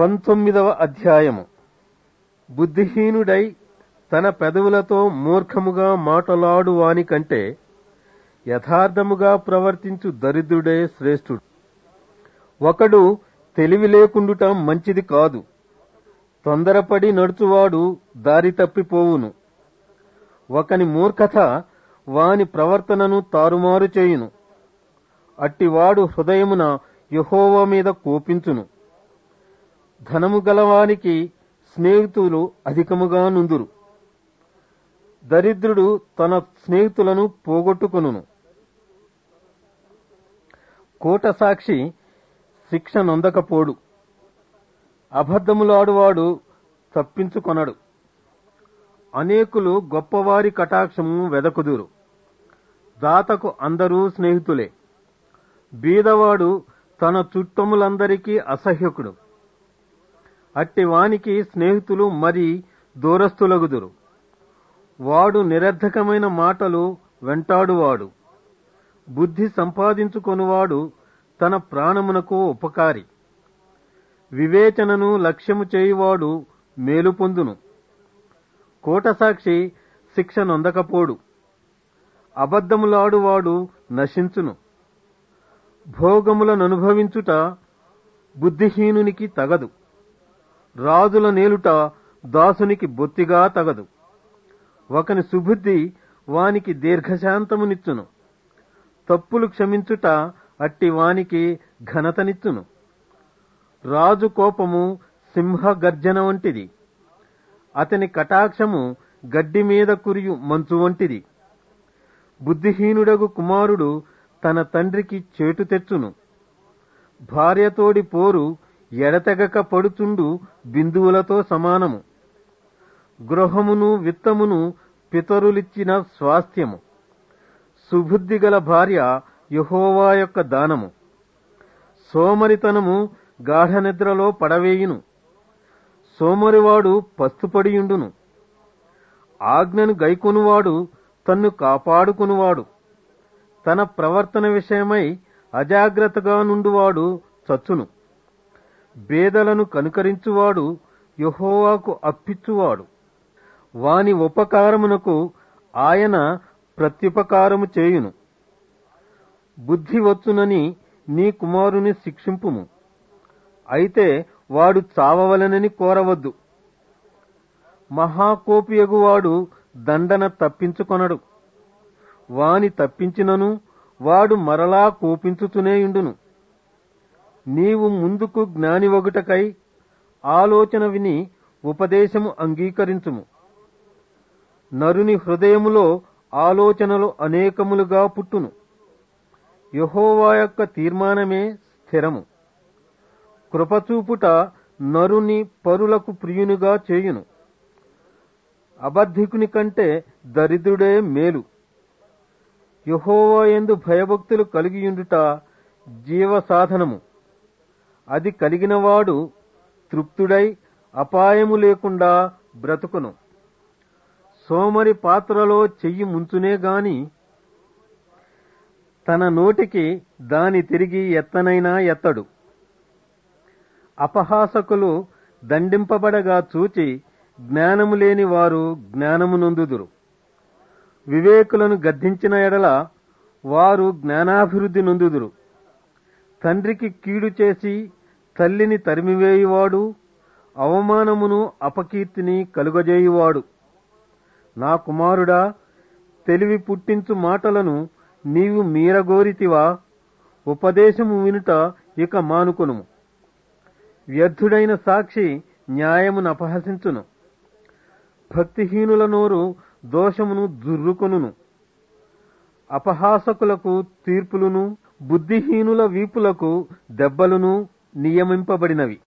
పంతొమ్మిదవ అధ్యాయము బుద్ధిహీనుడై తన పెదవులతో మూర్ఖముగా మాటలాడు వాని కంటే యథార్థముగా ప్రవర్తించు దరిద్రుడే శ్రేష్ఠుడు ఒకడు తెలివి లేకుండుట మంచిది కాదు తొందరపడి నడుచువాడు దారి తప్పిపోవును ఒకని మూర్ఖత వాని ప్రవర్తనను తారుమారు చేయును అట్టివాడు హృదయమున యహోవా మీద కోపించును ధనము గలవానికి స్నేహితులు అధికముగా నుందురు దరిద్రుడు తన స్నేహితులను పోగొట్టుకొనును కోట సాక్షి శిక్ష నొందకపోడు అబద్ధములాడువాడు తప్పించుకొనడు అనేకులు గొప్పవారి కటాక్షము వెదకుదురు దాతకు అందరూ స్నేహితులే బీదవాడు తన చుట్టములందరికీ అసహ్యకుడు అట్టి వానికి స్నేహితులు మరి దూరస్థులగుదురు వాడు నిరర్ధకమైన మాటలు వెంటాడువాడు బుద్ధి సంపాదించుకొనువాడు తన ప్రాణమునకు ఉపకారి వివేచనను లక్ష్యము చేయువాడు మేలు పొందును కోటసాక్షి శిక్ష నొందకపోడు అబద్ధములాడువాడు నశించును భోగములననుభవించుట బుద్ధిహీనునికి తగదు రాజుల నేలుట దాసునికి బొత్తిగా తగదు ఒకని సుబుద్ధి వానికి దీర్ఘశాంతమునిచ్చును తప్పులు క్షమించుట అట్టి వానికి ఘనతనిచ్చును రాజు కోపము సింహ గర్జన వంటిది అతని కటాక్షము గడ్డి మీద కురియు మంచు వంటిది బుద్ధిహీనుడగు కుమారుడు తన తండ్రికి చేటు తెచ్చును భార్యతోడి పోరు ఎడతెగక పడుచుండు బిందువులతో సమానము గృహమును విత్తమును పితరులిచ్చిన స్వాస్థ్యము సుబుద్ధి గల భార్య యహోవా యొక్క దానము సోమరితనము గాఢనిద్రలో పడవేయును సోమరివాడు పస్తుపడియుండును ఆజ్ఞను గైకొనువాడు తన్ను కాపాడుకునువాడు తన ప్రవర్తన విషయమై అజాగ్రత్తగా నుండువాడు చచ్చును బేదలను కనుకరించువాడు యహోవాకు అప్పిచ్చువాడు వాని ఉపకారమునకు ఆయన ప్రత్యుపకారము చేయును బుద్ధి వచ్చునని నీ కుమారుని శిక్షింపుము అయితే వాడు చావవలనని కోరవద్దు మహాకోపియగువాడు దండన తప్పించుకొనడు వాని తప్పించినను వాడు మరలా కోపించుచునేయుండును నీవు ముందుకు జ్ఞానివగుటకై ఆలోచన విని ఉపదేశము అంగీకరించుము నరుని హృదయములో ఆలోచనలు అనేకములుగా పుట్టును యహోవా యొక్క తీర్మానమే స్థిరము కృపచూపుట నరుని పరులకు ప్రియునిగా చేయును అబద్ధికుని కంటే దరిద్రుడే మేలు యహోవా ఎందు భయభక్తులు కలిగియుండుట జీవ సాధనము అది కలిగినవాడు తృప్తుడై అపాయము లేకుండా బ్రతుకును సోమరి పాత్రలో చెయ్యి ముంచునే గాని తన నోటికి దాని తిరిగి ఎత్తనైనా ఎత్తడు అపహాసకులు దండింపబడగా చూచి జ్ఞానము లేని వారు జ్ఞానము నొందుదురు వివేకులను గద్దించిన ఎడల వారు జ్ఞానాభివృద్ధి నొందుదురు తండ్రికి కీడు చేసి తల్లిని తరిమివేయువాడు అవమానమును అపకీర్తిని కలుగజేయువాడు నా కుమారుడా తెలివి పుట్టించు మాటలను నీవు మీరగోరితివా ఉపదేశము వినుట ఇక మానుకొనుము వ్యర్థుడైన సాక్షి న్యాయమును అపహసించును భక్తిహీనుల నోరు దోషమును జుర్రుకొనును అపహాసకులకు తీర్పులును బుద్ధిహీనుల వీపులకు దెబ్బలును నియమింపబడినవి